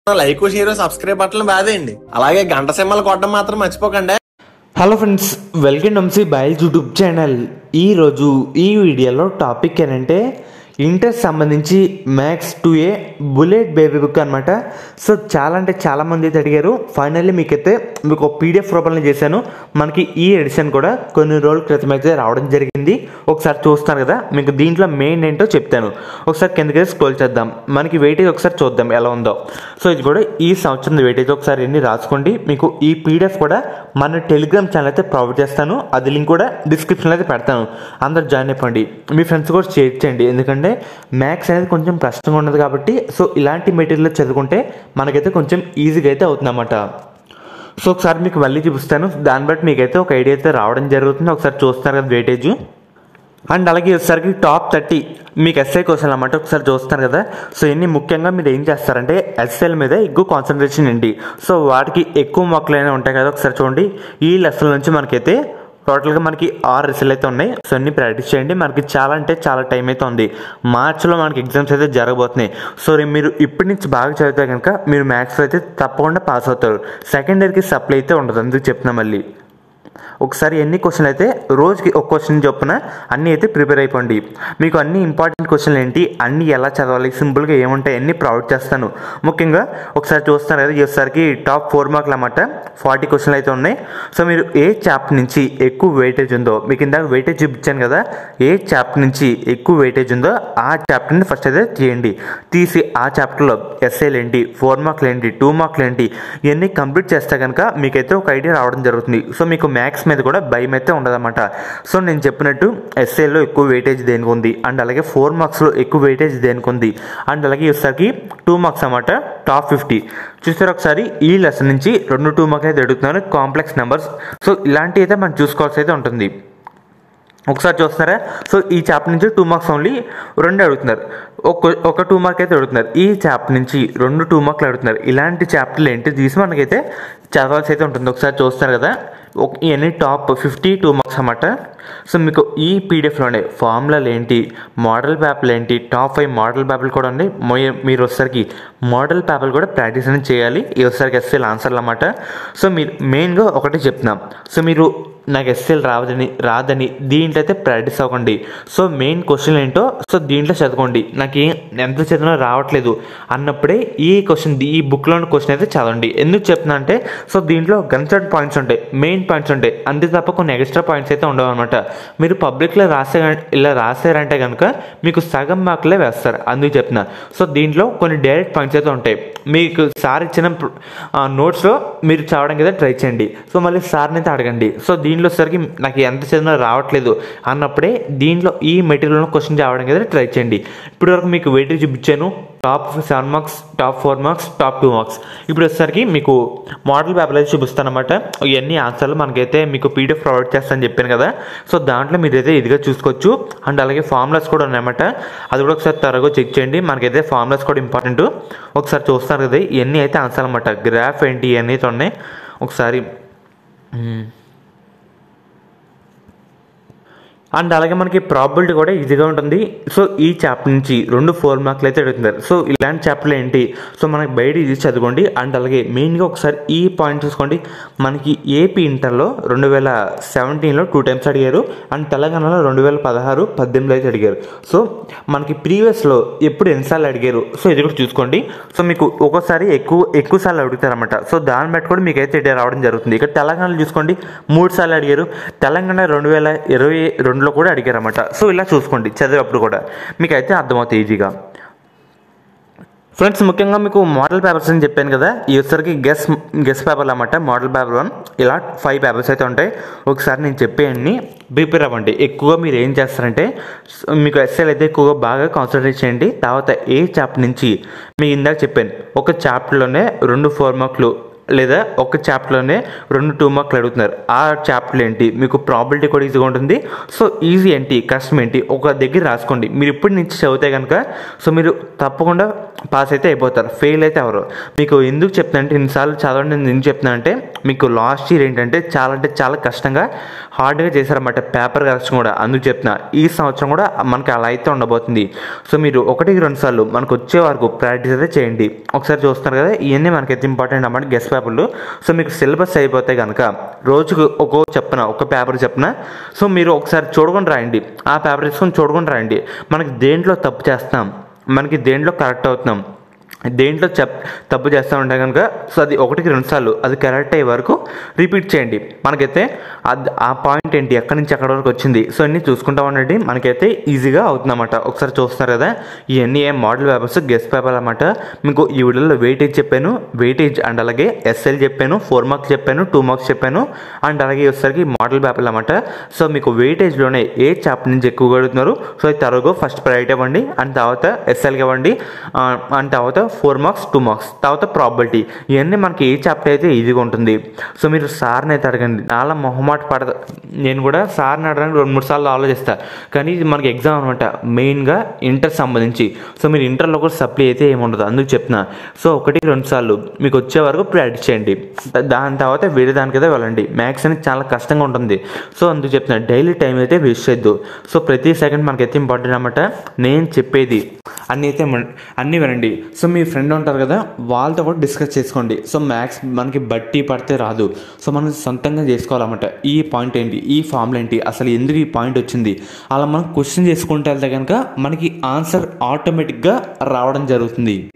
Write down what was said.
Like share subscribe బట్టలు బాదేయండి అలాగే గంట సింహలు కొట్టడం మాత్రం మర్చిపోకండి హలో ఫ్రెండ్స్ వెల్కమ్ నమ్సి బయల్ యూట్యూబ్ ఛానల్ ఈరోజు ఈ వీడియోలో టాపిక్ ఏంటంటే ఇంటర్ సంబంధించి మ్యాథ్స్ టూ ఏ బుల్లెట్ బేబీ బుక్ అనమాట సో చాలా అంటే చాలా మంది అయితే అడిగారు ఫైనల్లీ మీకైతే మీకు ఒక పీడిఎఫ్ రూపంలో చేశాను మనకి ఈ ఎడిషన్ కూడా కొన్ని రోజుల క్రితం అయితే రావడం జరిగింది ఒకసారి చూస్తారు కదా మీకు దీంట్లో మెయిన్ ఏంటో చెప్తాను ఒకసారి కిందకి స్క్రోల్ చేద్దాం మనకి వెయిటేజ్ ఒకసారి చూద్దాం ఎలా ఉందో సో ఇది కూడా ఈ సంవత్సరం వెయిటేజ్ ఒకసారి ఎన్ని రాసుకోండి మీకు ఈ పీడిఎఫ్ కూడా మన టెలిగ్రామ్ ఛానల్ అయితే ప్రొవైడ్ చేస్తాను అది లింక్ కూడా డిస్క్రిప్షన్లో అయితే పెడతాను అందరు జాయిన్ అయిపోండి మీ ఫ్రెండ్స్ కూడా షేర్ చేయండి ఎందుకంటే మ్యాథ్స్ అనేది కొంచెం కష్టంగా ఉన్నది కాబట్టి సో ఇలాంటి మెటీరియల్ చదువుకుంటే మనకైతే కొంచెం ఈజీగా అయితే అవుతుందన్నమాట సో ఒకసారి మీకు మళ్ళీ చూపిస్తాను దాన్ని బట్టి మీకైతే ఒక ఐడియా అయితే రావడం జరుగుతుంది ఒకసారి చూస్తారు కదా వెయిటేజ్ అండ్ అలాగే వచ్చేసరికి టాప్ థర్టీ మీకు ఎస్ఐ క్వశ్చన్ అన్నమాట ఒకసారి చూస్తారు కదా సో ఇన్ని ముఖ్యంగా మీరు ఏం చేస్తారంటే ఎస్ఐల మీద ఎక్కువ కాన్సన్ట్రేషన్ ఏంటి సో వాటికి ఎక్కువ మొక్కలు అయినా ఉంటాయి కదా ఒకసారి చూడండి ఈ లెసన్ నుంచి మనకైతే టోటల్గా మనకి ఆరు రిజల్ట్ అయితే ఉన్నాయి సో అన్ని ప్రాక్టీస్ చేయండి మనకి చాలా అంటే చాలా టైం అయితే ఉంది మార్చిలో మనకి ఎగ్జామ్స్ అయితే జరగబోతున్నాయి సో రే- మీరు ఇప్పటి నుంచి బాగా చదివితే కనుక మీరు మ్యాథ్స్ అయితే తప్పకుండా పాస్ అవుతారు సెకండ్ ఇయర్కి సప్లై అయితే ఉండదు అందుకు చెప్తున్నా మళ్ళీ ఒకసారి ఎన్ని క్వశ్చన్లు అయితే రోజుకి ఒక క్వశ్చన్ చొప్పున అన్నీ అయితే ప్రిపేర్ అయిపోండి మీకు అన్ని ఇంపార్టెంట్ క్వశ్చన్లు ఏంటి అన్ని ఎలా చదవాలి సింపుల్గా ఏముంటాయి అన్ని ప్రొవైడ్ చేస్తాను ముఖ్యంగా ఒకసారి చూస్తున్నారు కదా ఈసారికి టాప్ ఫోర్ మార్కులు అన్నమాట ఫార్టీ క్వశ్చన్లు అయితే ఉన్నాయి సో మీరు ఏ చాప్టర్ నుంచి ఎక్కువ వెయిటేజ్ ఉందో మీకు ఇందాక వెయిటేజ్ చూపించాను కదా ఏ చాప్టర్ నుంచి ఎక్కువ వెయిటేజ్ ఉందో ఆ చాప్టర్ని ఫస్ట్ అయితే తీయండి తీసి ఆ చాప్టర్లో ఎస్ఏలు ఏంటి ఫోర్ మార్కులు ఏంటి టూ మార్కులు ఏంటి ఇవన్నీ కంప్లీట్ చేస్తే కనుక మీకైతే ఒక ఐడియా రావడం జరుగుతుంది సో మీకు మ్యాథ్స్ మీద కూడా భయం అయితే ఉండదన్నమాట సో నేను చెప్పినట్టు ఎస్ఏలో ఎక్కువ వెయిటేజ్ దేనికి ఉంది అండ్ అలాగే ఫోర్ మార్క్స్లో ఎక్కువ వెయిటేజ్ దేనికి ఉంది అండ్ అలాగే వచ్చేసరికి టూ మార్క్స్ అన్నమాట టాప్ ఫిఫ్టీ చూసారు ఒకసారి ఈ లెసన్ నుంచి రెండు టూ మార్క్స్ అయితే అడుగుతున్నాను కాంప్లెక్స్ నెంబర్స్ సో ఇలాంటివి అయితే మనం చూసుకోవాల్సి అయితే ఉంటుంది ఒకసారి చూస్తున్నారా సో ఈ చాప్టర్ నుంచి టూ మార్క్స్ ఓన్లీ రెండు అడుగుతున్నారు ఒక ఒక టూ మార్క్ అయితే అడుగుతున్నారు ఈ చాప్టర్ నుంచి రెండు టూ మార్కులు అడుగుతున్నారు ఇలాంటి చాప్టర్లు ఏంటి తీసి మనకైతే చదవాల్సి అయితే ఉంటుంది ఒకసారి చూస్తారు కదా ఒక ఇవన్నీ టాప్ ఫిఫ్టీ టూ మార్క్స్ అన్నమాట సో మీకు ఈ పీడిఎఫ్లోనే ఫార్ములాలు ఏంటి మోడల్ పేపర్లు ఏంటి టాప్ ఫైవ్ మోడల్ పేపర్లు కూడా ఉన్నాయి మొయ- మీరు వచ్చేసరికి మోడల్ పేపర్లు కూడా ప్రాక్టీస్ అనేది చేయాలి ఈ వచ్చేసరికి ఎస్ఎల్ ఆన్సర్లు అన్నమాట సో మీరు మెయిన్గా ఒకటే చెప్తున్నాం సో మీరు నాకు ఎస్ఎల్ రావదని రాదని దీంట్లో అయితే ప్రాక్టీస్ అవ్వకండి సో మెయిన్ క్వశ్చన్ ఏంటో సో దీంట్లో చదవండి నాకు ఏం ఎంత చదివినా రావట్లేదు అన్నప్పుడే ఈ క్వశ్చన్ ఈ బుక్లోని క్వశ్చన్ అయితే చదవండి ఎందుకు చెప్తున్నా అంటే సో దీంట్లో కన్సర్ట్ పాయింట్స్ ఉంటాయి మెయిన్ పాయింట్స్ ఉంటాయి అంతే తప్ప కొన్ని ఎక్స్ట్రా పాయింట్స్ అయితే ఉండవు అనమాట మీరు పబ్లిక్లో రాసే ఇలా రాసారంటే కనుక మీకు సగం మార్కులే వేస్తారు అందుకు చెప్తున్నా సో దీంట్లో కొన్ని డైరెక్ట్ పాయింట్స్ అయితే ఉంటాయి మీకు సార్ ఇచ్చిన నోట్స్లో మీరు చదవడానికి అయితే ట్రై చేయండి సో మళ్ళీ సార్ని అయితే అడగండి సో దీంట్లో సరికి నాకు ఎంత చదివినా రావట్లేదు అన్నప్పుడే దీంట్లో ఈ మెటీరియల్లో క్వశ్చన్ చదవడానికి అయితే ట్రై చేయండి ఇప్పటివరకు మీకు వెయిటేజ్ చూపించాను top seven marks top four marks top two marks ఇప్పుడు వచ్చేసరికి మీకు మోడల్ పేపర్ అయితే చూపిస్తాను అనమాట ఇవన్నీ ఆన్సర్లు మనకైతే మీకు పీడిఎఫ్ ప్రొవైడ్ చేస్తానని చెప్పాను కదా సో దాంట్లో మీరైతే ఇదిగా చూసుకోవచ్చు అండ్ అలాగే ఫార్ములాస్ కూడా ఉన్నాయన్నమాట అది కూడా ఒకసారి త్వరగా చెక్ చేయండి మనకైతే ఫార్ములాస్ కూడా ఇంపార్టెంట్ ఒకసారి చూస్తారు కదా ఇవన్నీ అయితే ఆన్సర్లు అనమాట గ్రాఫ్ ఏంటి ఇవన్నీ అయితే ఉన్నాయి ఒకసారి మ్మ్. అండ్ అలాగే మనకి ప్రాబిలిటీ కూడా ఈజీగా ఉంటుంది సో ఈ చాప్టర్ నుంచి రెండు ఫోర్ మార్కులు అయితే అడుగుతున్నారు సో ఇలాంటి చాప్టర్లు ఏంటి సో మనకి బయట ఇది చదవండి అండ్ అలాగే మెయిన్గా ఒకసారి ఈ పాయింట్ చూసుకోండి మనకి ఏపీ ఇంటర్లో రెండు వేల సెవెంటీన్లో టూ టైమ్స్ అడిగారు అండ్ తెలంగాణలో రెండు వేల పదహారు పద్దెనిమిదిలో అయితే అడిగారు సో మనకి ప్రీవియస్లో ఎప్పుడు ఎన్నిసార్లు అడిగారు సో ఇది కూడా చూసుకోండి సో మీకు ఒక్కోసారి ఎక్కువ ఎక్కువ సార్లు అడుగుతారన్నమాట సో దాన్ని బట్టి కూడా మీకు అయితే ఐడియా రావడం జరుగుతుంది ఇక్కడ తెలంగాణలో చూసుకోండి మూడు సార్లు అడిగారు తెలంగాణ రెండు వేల ఇరవై రెండులో కూడా అడిగారన్నమాట సో ఇలా చూసుకోండి చదివేటప్పుడు కూడా మీకు అయితే అర్థమవుతాయి ఈజీగా ఫ్రెండ్స్ ముఖ్యంగా మీకు మోడల్ పేపర్స్ అని చెప్పాను కదా ఈ వచ్చరికి గెస్ గెస్ పేపర్లు అన్నమాట మోడల్ పేపర్ వన్ ఇలా ఫైవ్ పేపర్స్ అయితే ఉంటాయి ఒకసారి నేను చెప్పేయన్ని ప్రిపేర్ అవ్వండి ఎక్కువగా మీరు ఏం చేస్తారంటే స్- మీకు ఎస్ఎల్ అయితే ఎక్కువగా బాగా కాన్సన్ట్రేట్ చేయండి తర్వాత ఏ చాప్టర్ నుంచి మీకు ఇందాక చెప్పాను ఒక చాప్టర్లోనే రెండు ఫోర్ మార్కులు లేదా ఒక చాప్టర్లోనే రెండు టూ మార్కులు అడుగుతున్నారు ఆ చాప్టర్ ఏంటి మీకు ప్రాబిలిటీ కూడా ఈజీగా ఉంటుంది సో ఈజీ ఏంటి కష్టం ఏంటి ఒక దగ్గర రాసుకోండి మీరు ఇప్పటి నుంచి చదివితే కనుక సో మీరు తప్పకుండా పాస్ అయితే అయిపోతారు ఫెయిల్ అయితే ఎవరు మీకు ఎందుకు చెప్తున్నా అంటే ఇన్నిసార్లు చదవండి నేను ఎందుకు చెప్తున్నా అంటే మీకు లాస్ట్ ఇయర్ ఏంటంటే చాలా అంటే చాలా కష్టంగా హార్డ్గా చేశారన్నమాట పేపర్ కరెక్షన్ కూడా అందుకు చెప్తున్నా ఈ సంవత్సరం కూడా మనకి అలా అయితే ఉండబోతుంది సో మీరు ఒకటికి రెండు సార్లు మనకు వచ్చే వరకు ప్రాక్టీస్ అయితే చేయండి ఒకసారి చూస్తున్నారు కదా ఇవన్నీ మనకైతే ఇంపార్టెంట్ అన్నమాట గెస్ట్ పేపర్లు సో మీకు సిలబస్ అయిపోతే కనుక రోజుకు ఒక్కో చెప్పిన ఒక పేపర్ చెప్పిన సో మీరు ఒకసారి చూడకుండా రాయండి ఆ పేపర్ తీసుకొని చూడకుండా రాయండి మనకి దేంట్లో తప్పు చేస్తున్నాం మనకి దేంట్లో కరెక్ట్ అవుతున్నాం దేంట్లో చెప్ తప్పు చేస్తూ ఉంటే కనుక సో అది ఒకటికి రెండు సార్లు అది కరెక్ట్ అయ్యే వరకు రిపీట్ చేయండి మనకైతే అది ఆ పాయింట్ ఏంటి ఎక్కడి నుంచి ఎక్కడి వరకు వచ్చింది సో అన్నీ చూసుకుంటా ఉండండి మనకైతే ఈజీగా అవుతుందన్నమాట ఒకసారి చూస్తున్నారు కదా ఇవన్నీ ఏం మోడల్ పేపర్స్ గెస్ట్ పేపర్ అన్నమాట మీకు ఈ వీడియోలో వెయిటేజ్ చెప్పాను వెయిటేజ్ అండ్ అలాగే ఎస్ఎల్ చెప్పాను ఫోర్ మార్క్స్ చెప్పాను టూ మార్క్స్ చెప్పాను అండ్ అలాగే వచ్చేసరికి మోడల్ పేపర్లు అన్నమాట సో మీకు వెయిటేజ్లోనే ఏ చాప్టర్ నుంచి ఎక్కువగా అడుగుతున్నారు సో అది తరుగు ఫస్ట్ ప్రయారిటీ ఇవ్వండి అండ్ తర్వాత ఎస్ఎల్కి ఇవ్వండి ఆ, అండ్ తర్వాత ఫోర్ మార్క్స్ టూ మార్క్స్ తర్వాత ప్రాబిలిటీ ఇవన్నీ మనకి ఏ చాప్టర్ అయితే ఈజీగా ఉంటుంది సో మీరు సార్ని అయితే అడగండి చాలా మొహమాట పడదు నేను కూడా సార్ని అడగడానికి రెండు మూడు సార్లు ఆలోచిస్తా కానీ ఇది మనకి ఎగ్జామ్ అనమాట మెయిన్గా ఇంటర్ సంబంధించి సో మీరు ఇంటర్లో కూడా సప్లై అయితే ఏమి ఉండదు అందుకు చెప్తున్నా సో ఒకటి రెండు సార్లు మీకు వచ్చే వరకు ప్రాక్టీస్ చేయండి దా- దాని తర్వాత వేరే దానికైతే వెళ్ళండి మ్యాథ్స్ అనేది చాలా కష్టంగా ఉంటుంది సో అందుకు చెప్తున్నా డైలీ టైం అయితే వేస్ట్ చేయొద్దు సో ప్రతి సెకండ్ మనకైతే ఇంపార్టెంట్ అనమాట నేను చెప్పేది అన్నీ అయితే మన- అన్నీ వినండి సో మీ ఫ్రెండ్ ఉంటారు కదా వాళ్ళతో కూడా డిస్కస్ చేసుకోండి సో మ్యాథ్స్ మనకి బట్టి పడితే రాదు సో మనం సొంతంగా చేసుకోవాలన్నమాట ఈ పాయింట్ ఏంటి ఈ ఫార్ములా ఏంటి అసలు ఎందుకు ఈ పాయింట్ వచ్చింది అలా మనం క్వశ్చన్ చేసుకుంటే వెళ్తే కనుక మనకి ఆన్సర్ ఆటోమేటిక్గా రావడం జరుగుతుంది